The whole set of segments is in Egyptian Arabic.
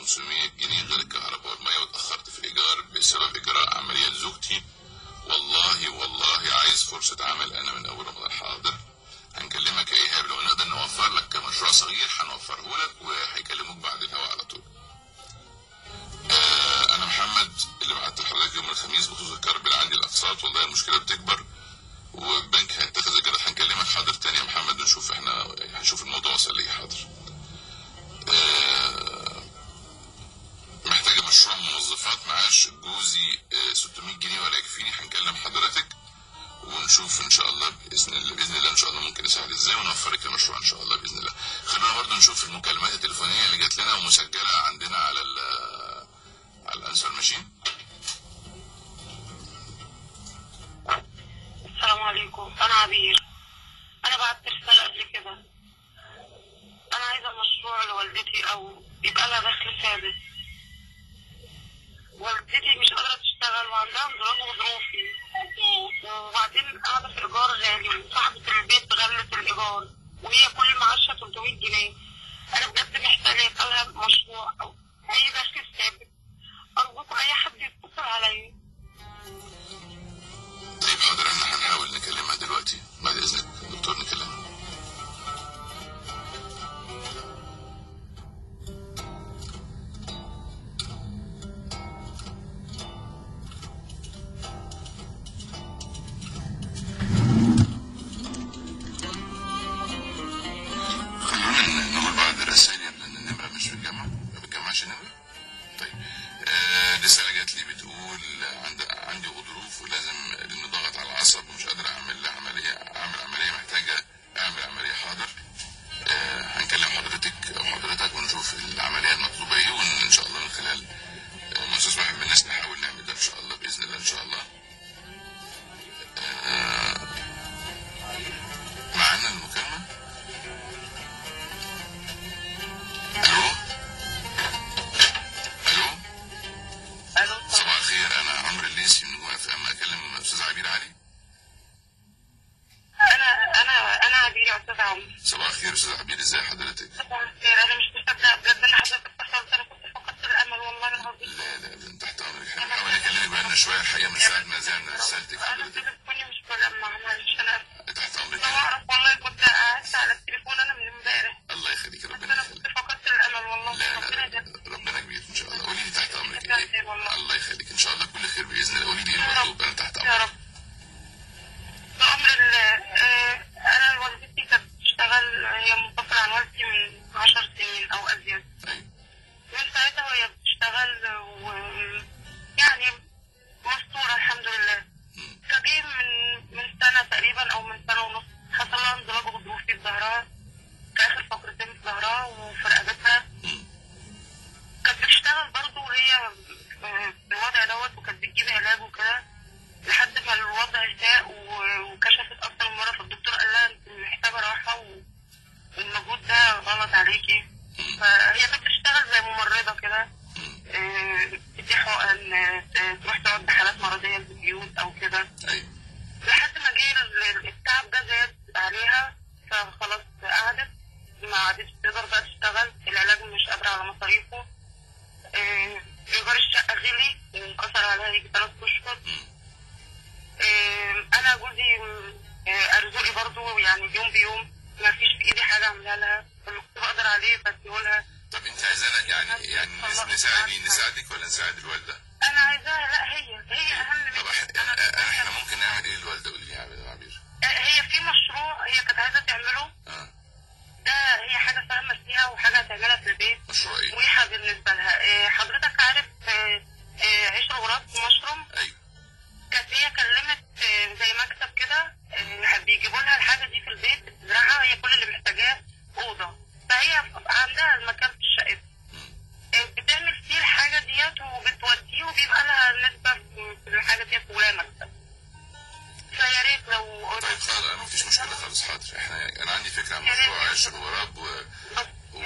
500 جنيه غير الكهرباء والميه واتاخرت في الايجار بسبب اجراء عمليه زوجتي والله والله عايز فرصه عمل انا من اول رمضان حاضر هنكلمك يا ايهاب لو نقدر نوفر لك كمشروع صغير هنوفره لك وهيكلموك بعد الهواء على طول آه انا محمد اللي بعت لحضرتك يوم الخميس بخصوص الكرب اللي عندي الاقساط والله المشكله بتكبر والبنك هيتخذ اجراءات هنكلمك حاضر تاني يا محمد ونشوف احنا هنشوف الموضوع وصل لايه حاضر آه، محتاجة مشروع موظفات معاش جوزي آه، 600 جنيه ولا يكفيني هنكلم حضرتك ونشوف ان شاء الله باذن الله باذن الله ان شاء الله ممكن نساعد ازاي ونوفر لك المشروع ان شاء الله باذن الله خلينا برضه نشوف المكالمات التليفونيه اللي جات لنا ومسجله عندنا على ال على الانسر ماشين السلام عليكم انا عبير انا بعت رساله قبل كده انا عايزه مشروع لوالدتي او يبقى لها دخل ثابت والدتي مش قادره تشتغل وعندها انزلاق غضروفي وبعدين قاعده في ايجار غالي وصاحبه البيت غلت الايجار وهي كل معاشها 300 جنيه انا بجد محتاجه يبقى لها مشروع او اي دخل ثابت ارجوكم اي حد يتصل عليا طيب حاضر احنا هنحاول نكلمها دلوقتي بعد اذنك دكتور نكلمها خلونا نقول بعض الرسائل لان النمره مش بتجمع ما بتجمعش نمره طيب آه رسالة جات لي بتقول عند عندي غضروف ولازم لانه ضغط على العصب ومش قادر اعمل لها عملية اعمل عملية محتاجة اعمل عملية حاضر آه هنكلم حضرتك او حضرتك ونشوف العملية المطلوبة ايه وان شاء الله من خلال آه، مؤسسة واحد من الناس نحاول نعمل ده ان شاء الله باذن الله ان شاء الله آه معانا المكالمة الو الو الو صباح الخير انا عمرو الليسي من جوه اف ام اكلم استاذ عبير علي انا انا انا عبير يا استاذ عمرو صباح الخير استاذ عبير ازي حضرتك صباح الخير انا مش مصدقه بجد ان حضرتك اتصلت انا كنت فقدت الامل والله العظيم لا لا ابدا تحت امرك احنا بنحاول نكلمك بقالنا شويه الحقيقه من ساعه ما زعلنا رسالتك انا حضرتك تليفوني مش مجمع معلش انا تحت امرك لو اعرف والله كنت قعدت على التليفون انا من امبارح الله يخليك بس ربنا انا كنت يخليك فقدت الامل والله لا ربنا لا يجزاك لا ربنا كبير ان شاء الله قولي لي تحت امرك جزاك ايه خير والله. الله يخليك ان شاء الله كل خير باذن الله قولي لي يا رب. المطلوب انا تحت يا امرك رب بأمر الله آه، أنا والدتي كانت بتشتغل هي منفصلة عن والدتي من عشر سنين أو أزيد ايوه من ساعتها وهي بتشتغل و يعني مستورة الحمد لله فجي من من سنة تقريبا أو من سنة ونص حصل لها انزلاق غضروفي في ظهرها في آخر فقرتين في ظهرها وفي رقبتها كانت بتشتغل برضه وهي في الوضع دوت وكانت بتجيب علاج وكده لحد ما الوضع ساء و- وكشفت أكتر من مرة فالدكتور قال لها أنت محتاجة راحة و- والمجهود ده غلط عليكي فهي كانت بتشتغل زي ممرضة كده آه، بتدي حقن آه، تروح تقعد بحالات مرضية في البيوت أو كده ايوه لحد ما جه ال- التعب ده زاد عليها فخلاص قعدت ما عادتش تقدر بقى تشتغل العلاج مش قادرة على مصاريفه آه، إيجار الشقة غلي وانكسر عليها يجي تلات أشهر آه، أنا جوزي آه، أرزقي برضه يعني يوم بيوم ما فيش في إيدي حاجة أعملها لها اللي كنت بقدر عليه بديهولها طب انت عايزانا يعني يعني نس- نساعد مين نساعدك ولا نساعد الوالده أنا عايزاها لا هي هي أهم طب من احنا احنا ممكن نعمل ايه للوالده قولي لي يا عبير- عبير هي في مشروع هي كانت عايزة تعمله اه ده هي حاجة فاهمة فيها وحاجة هتعملها في البيت مشروع ايه مريحة بالنسبة لها إيه، حضرتك عارف آه، آه، عيش الغراب مشروم ايوه كانت هي كلمت آه، زي مكتب كده آه، بيجيبوا لها الحاجة دي في البيت بتزرعها هي كل اللي محتاجاه أوضة فهي عندها المكان في الشقة آه، بتعمل فيه الحاجة ديت وبتوديه وبيبقى لها نسبة في في الحاجة ديت ولا مكتب فيا ريت لو طيب خلاص ما فيش مشكله خالص حاضر احنا انا عندي فكره عن مشروع عيش الغراب و... و...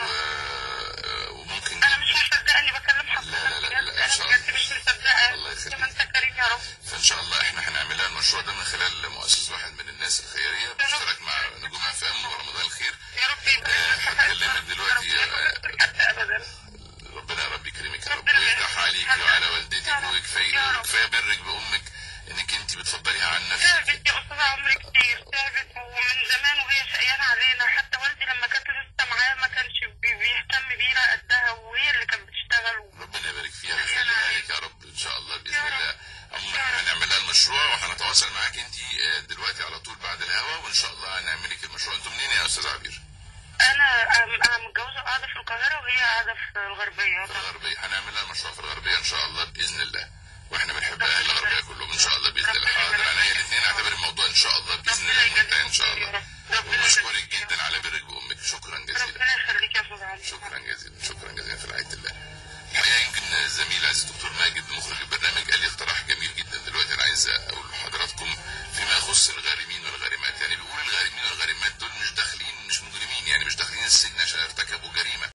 وممكن انا مش مصدقه اني بكلم حضرتك لا، لا، لا، بجد. لا، إن انا شاء الله. بجد مش مصدقه الله يخليك. كما انت كريم يا رب فان شاء الله احنا هنعمل لها المشروع ده من خلال مؤسسه واحد من الناس الخيريه باشتراك مع نجوم اف ام ورمضان الخير يا رب يبقى آه، هكلمك دلوقتي، يا رب يبقى آه، حتى ابدا ربنا يا رب يكرمك كفايه برك بامك انك انت بتفضليها عن نفسك تعبت يا أستاذة عمري كتير تعبت ومن زمان وهي شقيانة علينا حتى والدي لما كانت لسه معايا ما كانش بي- بيهتم بينا قدها وهي اللي كانت بتشتغل ربنا يبارك فيها ويخليها لك يا رب ان شاء الله باذن يا رب. الله عموما احنا هنعمل لها المشروع وهنتواصل معاك انت آه، دلوقتي على طول بعد الهوا وان شاء الله هنعمل لك المشروع انتوا منين يا استاذ عبير؟ أنا أنا متجوزة قاعدة في القاهرة وهي قاعدة في الغربية في الغربيه هنعمل لها المشروع في الغربيه ان شاء الله باذن الله واحنا بنحب اهل الغربيه كلهم ان شاء الله باذن الله حاضر انا الاثنين اعتبر الموضوع ان شاء الله باذن الله منتهي ان شاء الله